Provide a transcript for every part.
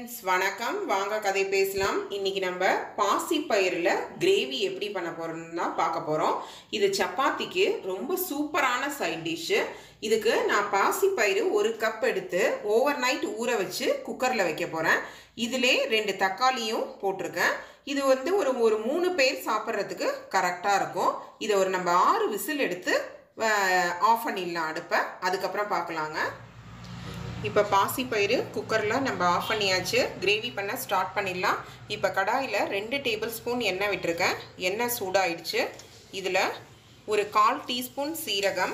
Friends வணக்கம் வாங்க கதை பேசலாம் இன்னைக்கு நம்ம பாசி பயிரில் கிரேவி எப்படி பண்ண போறோம்னு தான் பார்க்க போறோம் இது சப்பாத்திக்கு ரொம்ப சூப்பரான சைட் டிஷ்ஷு இதுக்கு நான் பாசி பயிறு ஒரு கப் எடுத்து ஓவர் நைட் ஊற வச்சு குக்கரில் வைக்க போகிறேன் இதிலே ரெண்டு தக்காளியும் போட்டிருக்கேன் இது வந்து ஒரு ஒரு மூணு பேர் சாப்பிட்றதுக்கு கரெக்டாக இருக்கும் இதை ஒரு நம்ம ஆறு விசில் எடுத்து ஆஃப் பண்ணிடலாம் அடுப்பை அதுக்கப்புறம் பார்க்கலாங்க இப்போ பாசிப்பயிறு குக்கரில் நம்ம ஆஃப் பண்ணியாச்சு கிரேவி பண்ண ஸ்டார்ட் பண்ணிடலாம் இப்போ கடாயில் ரெண்டு டேபிள் ஸ்பூன் எண்ணெய் விட்டுருக்கேன் எண்ணெய் சூடாயிடுச்சு இதில் ஒரு கால் டீஸ்பூன் சீரகம்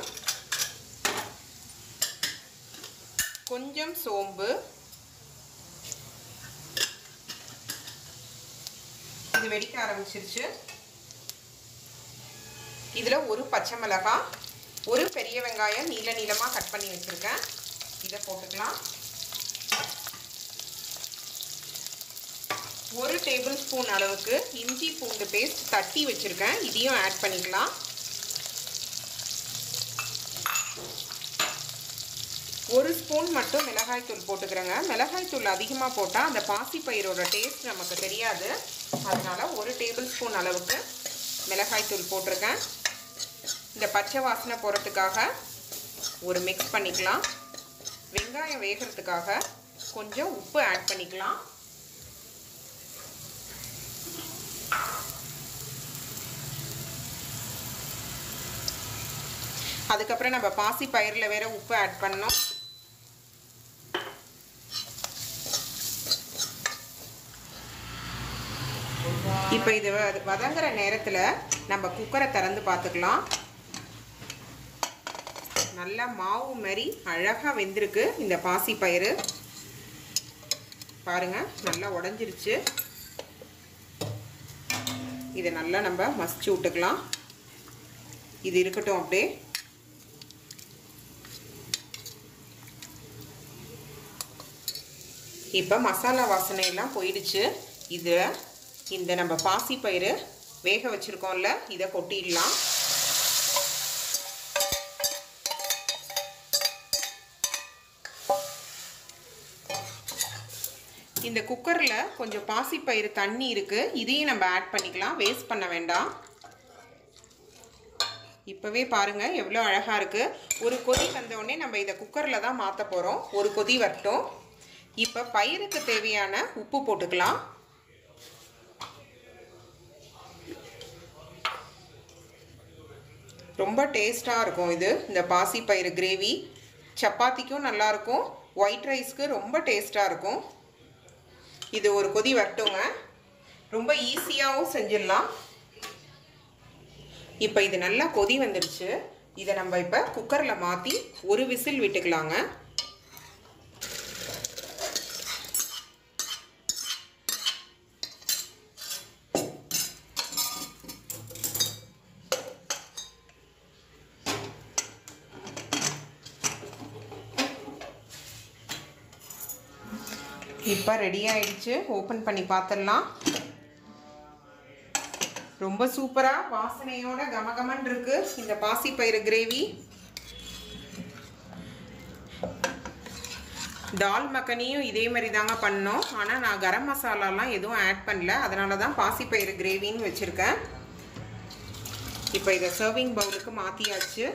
கொஞ்சம் சோம்பு இது வெடிக்க ஆரம்பிச்சிருச்சு இதில் ஒரு பச்சை மிளகாய் ஒரு பெரிய வெங்காயம் நீல நீளமாக கட் பண்ணி வச்சுருக்கேன் இதை போட்டுக்கலாம் ஒரு டேபிள் ஸ்பூன் அளவுக்கு இஞ்சி பூண்டு பேஸ்ட் தட்டி வச்சுருக்கேன் இதையும் ஆட் பண்ணிக்கலாம் ஒரு ஸ்பூன் மட்டும் மிளகாய்த்தூள் போட்டுக்கிறேங்க மிளகாய்த்தூள் அதிகமாக போட்டால் அந்த பாசிப்பயிரோட டேஸ்ட் நமக்கு தெரியாது அதனால் ஒரு டேபிள் ஸ்பூன் அளவுக்கு மிளகாய்த்தூள் போட்டிருக்கேன் இந்த பச்சை வாசனை போகிறதுக்காக ஒரு மிக்ஸ் பண்ணிக்கலாம் வெங்காயம் வேகிறதுக்காக கொஞ்சம் உப்பு ஆட் பண்ணிக்கலாம் அதுக்கப்புறம் நம்ம பாசி பயிரில் வேற உப்பு ஆட் பண்ணோம் இப்போ இது வதங்குற நேரத்தில் நம்ம குக்கரை திறந்து பார்த்துக்கலாம் நல்லா மாவு மாதிரி அழகாக வெந்திருக்கு இந்த பாசி பயிறு பாருங்க நல்லா உடஞ்சிருச்சு இதை நல்லா நம்ம மசிச்சு விட்டுக்கலாம் இது இருக்கட்டும் அப்படியே இப்போ மசாலா வாசனையெல்லாம் போயிடுச்சு இதில் இந்த நம்ம பாசி பயிறு வேக வச்சுருக்கோம்ல இதை கொட்டிடலாம் இந்த குக்கரில் கொஞ்சம் பாசிப்பயிறு தண்ணி இருக்குது இதையும் நம்ம ஆட் பண்ணிக்கலாம் வேஸ்ட் பண்ண வேண்டாம் இப்போவே பாருங்கள் எவ்வளோ அழகாக இருக்குது ஒரு கொதி வந்தோடனே நம்ம இதை குக்கரில் தான் மாற்ற போகிறோம் ஒரு கொதி வரட்டும் இப்போ பயிருக்கு தேவையான உப்பு போட்டுக்கலாம் ரொம்ப டேஸ்ட்டாக இருக்கும் இது இந்த பாசிப்பயிறு கிரேவி சப்பாத்திக்கும் நல்லாயிருக்கும் ஒயிட் ரைஸ்க்கு ரொம்ப டேஸ்ட்டாக இருக்கும் இது ஒரு கொதி வரட்டுங்க ரொம்ப ஈஸியாகவும் செஞ்சிடலாம் இப்போ இது நல்லா கொதி வந்துடுச்சு இதை நம்ம இப்போ குக்கரில் மாற்றி ஒரு விசில் விட்டுக்கலாங்க இப்போ ரெடி ஆயிடுச்சு ஓப்பன் பண்ணி பார்த்துடலாம் ரொம்ப சூப்பராக வாசனையோட கமகமன் இருக்கு இந்த பாசிப்பயிறு கிரேவி தால் மக்கனியும் இதே மாதிரி தாங்க பண்ணோம் ஆனால் நான் கரம் மசாலாலாம் எதுவும் ஆட் பண்ணல அதனால தான் பாசிப்பயிறு கிரேவின்னு வச்சுருக்கேன் இப்போ இதை சர்விங் பவுலுக்கு மாற்றியாச்சு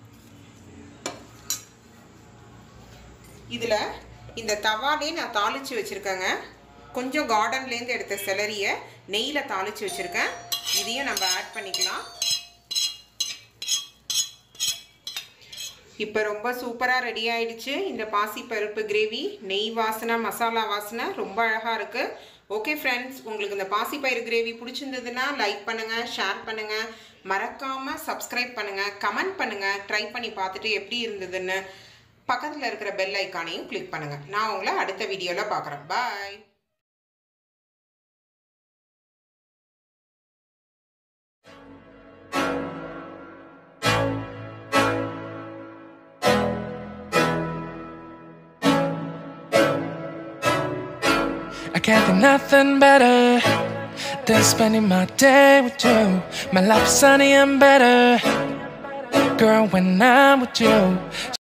இதில் இந்த தவாலே நான் தாளித்து வச்சுருக்கேங்க கொஞ்சம் கார்டன்லேருந்து எடுத்த செலரியை நெய்யில் தாளித்து வச்சுருக்கேன் இதையும் நம்ம ஆட் பண்ணிக்கலாம் இப்போ ரொம்ப சூப்பராக ரெடி ஆயிடுச்சு இந்த பாசி பருப்பு கிரேவி நெய் வாசனை மசாலா வாசனை ரொம்ப அழகாக இருக்குது ஓகே ஃப்ரெண்ட்ஸ் உங்களுக்கு இந்த பாசிப்பயிறு கிரேவி பிடிச்சிருந்ததுன்னா லைக் பண்ணுங்கள் ஷேர் பண்ணுங்கள் மறக்காமல் சப்ஸ்கிரைப் பண்ணுங்கள் கமெண்ட் பண்ணுங்கள் ட்ரை பண்ணி பார்த்துட்டு எப்படி இருந்ததுன்னு பக்கத்தில் இருக்கிற பெல் ஐக்கானையும் கிளிக் பண்ணுங்கள் நான் உங்களை அடுத்த வீடியோவில் பார்க்குறேன் பாய் I can't think nothing better than spending my day with you. My life's sunny and better, girl, when I'm with you.